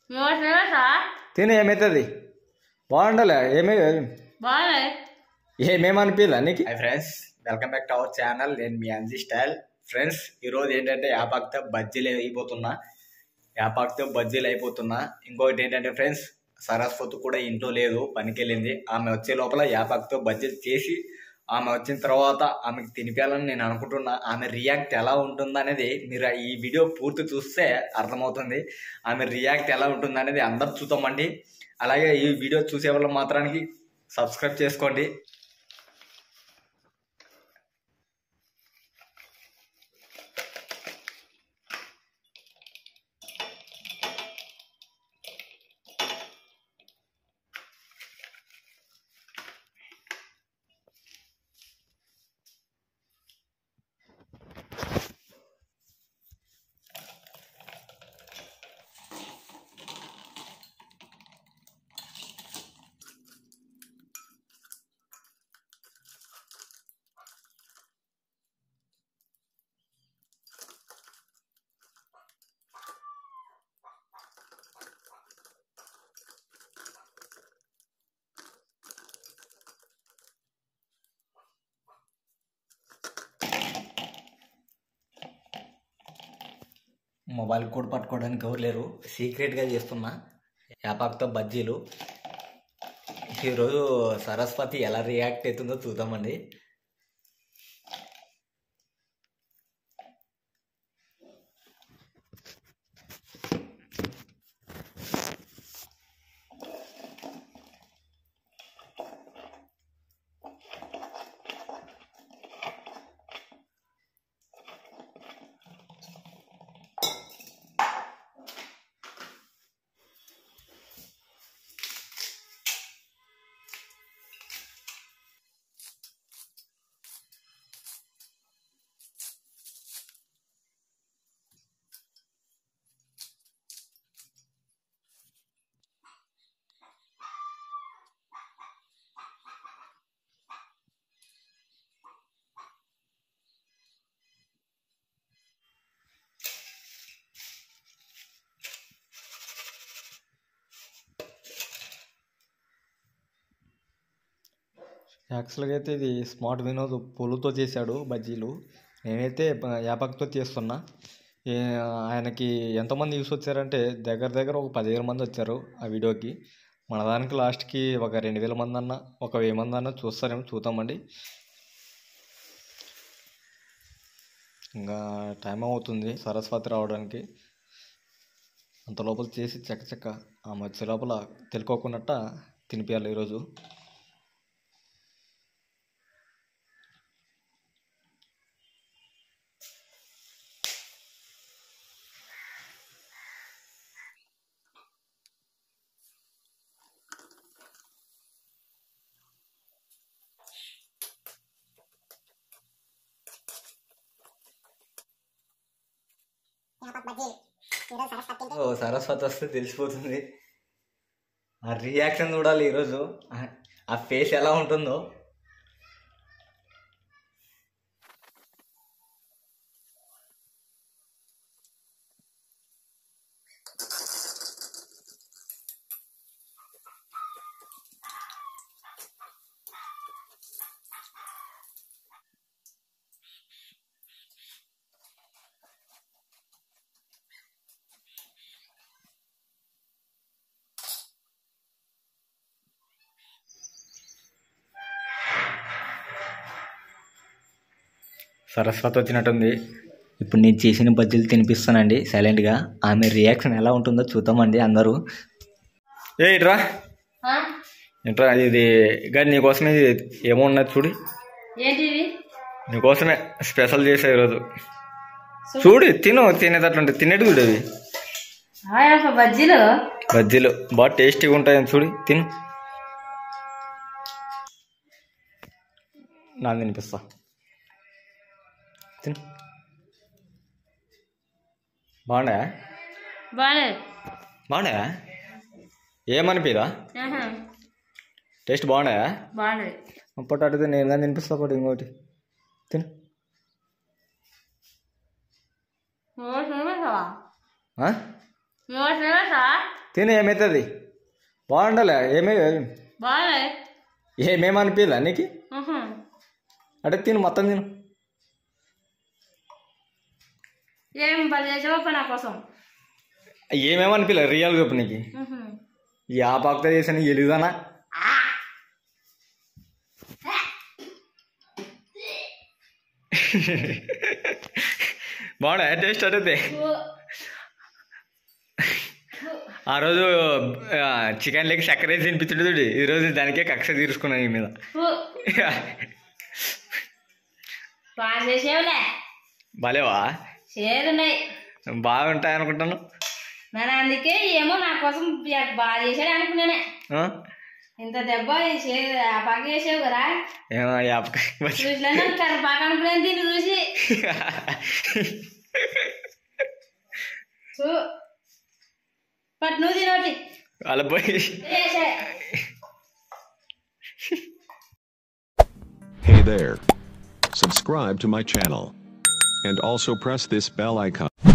నువ్వు తినసా తిని ఏమవుతుంది బాగుండాలి ఏమే బాగున్నాయి ఏమేమనిపించలే నీకు hi friends welcome back to our channel నేను మీ అంజీ స్టైల్ ఫ్రెండ్స్ ఈరోజు ఏంటంటే యాపాక్తో బజ్జీలు అయిపోతున్నా యాపాక్తో బజ్జీలు అయిపోతున్నా ఇంకొకటి ఏంటంటే ఫ్రెండ్స్ సరస్వతి కూడా ఇంట్లో లేదు పనికి వెళ్ళింది ఆమె వచ్చే లోపల యాపాక్తో బజ్జీలు చేసి ఆమె వచ్చిన తర్వాత ఆమెకి తినిపించాలని నేను అనుకుంటున్నా ఆమె రియాక్ట్ ఎలా ఉంటుంది అనేది మీరు ఈ వీడియో పూర్తి చూస్తే అర్థమవుతుంది ఆమె రియాక్ట్ ఎలా ఉంటుంది అనేది అందరు చూద్దామండి అలాగే ఈ వీడియో చూసే వాళ్ళ మాత్రానికి సబ్స్క్రైబ్ చేసుకోండి మొబైల్ కూడా పట్టుకోవడానికి ఎవరు లేరు సీక్రెట్గా చేస్తున్నా యాపాక్తో బజ్జీలు ఈరోజు సరస్వతి ఎలా రియాక్ట్ అవుతుందో చూద్దామండి యాక్చువల్గా అయితే ఇది స్మార్ట్ వినోద్ పూలతో చేశాడు బజ్జీలు నేనైతే ప- యాపాక్తో చేస్తున్నా ఏ ఆయనకి ఎంతమంది యూస్ వచ్చారంటే దగ్గర దగ్గర ఒక పదివేల మంది వచ్చారు ఆ వీడియోకి మన దానికి లాస్ట్కి ఒక రెండు వేల మంది అన్న ఒక వెయ్యి మంది అన్న చూస్తారేమో చూద్దామండి ఇంకా టైం అవుతుంది సరస్వతి రావడానికి అంత లోపల చేసి చక్క చక్క ఆమె వచ్చే లోపల తెలుకోకున్నట్ట తినిపించాలి ఈరోజు ఓ సరస్వతి వస్తే తెలిసిపోతుంది ఆ రియాక్షన్ చూడాలి ఈరోజు ఆ- ఆ ఫేస్ ఎలా ఉంటుందో సరస్వతి వచ్చినట్టుంది ఇప్పుడు నేను చేసిన బజ్జీలు తినిపిస్తానండి సైలెంట్గా ఆమె రియాక్షన్ ఎలా ఉంటుందో చూద్దామండి అందరూ ఏ ఇట్రా ఆ? ఇట్రా ఇది కానీ నీకోసమే ఇది ఏమో ఉన్నది చూడు ఏంటివి నీకోసమే స్పెషల్ చేసా ఈరోజు చూడు తిను తినేటట్లుంటే తినేటి చూడు అవి ఆయా బజ్జీలు బజ్జీలు బాగా టేస్టీగా ఉంటాయని చూడు తిను నాకు తినిపిస్తా తిను బాగుండా బాగానే బాగుండా ఏమనిపిదా టేస్ట్ బాగుండా బాగానే అప్పటి అడిగితే నేను కానీ తినిపిస్తా ఒకటి ఇంకోటి తిను నువ్వు తినసా ఆ? నువ్వు తినసా తిని ఏమవుతుంది బాగుండాలి ఏమే బాలే ఏమేమి అనిపించలే నీకు అంటే తిను మొత్తం తిను ఏం పని చేసావా నా కోసం ఏమేమి అనిపించలే రియల్ చెప్పు నీకు ఉహు. ఈ ఆపాకుతో చేసిన ఎలుగుదానా బాగుండా టేస్ట్ అంటే ఊ. ఆ రోజు చికెన్ లెగ్ చక్కెర వేసి తినిపించుడు చూడు ఈ రోజు దానికే కక్ష తీర్చుకున్నాను ఈ మీద ఊ. బాగా చేసావులే భలేవా చేదున్నాయి బాగుంటాయి అనుకుంటాను నేను అందుకే ఏమో నా కోసం బాగా చేశాడు అనుకున్నానే ఆ? ఇంత దెబ్బ చే ఆ పక్క చేసావు కదా ఏమో యాపకాయ బజ్జీ. చూసినా కరిపాక అనుకున్నాను దీన్ని చూసి చూ పట్టు నువ్వు తినోటి వాళ్ళ పోయి చేసే Hey there. Subscribe to my channel. And also press this bell icon.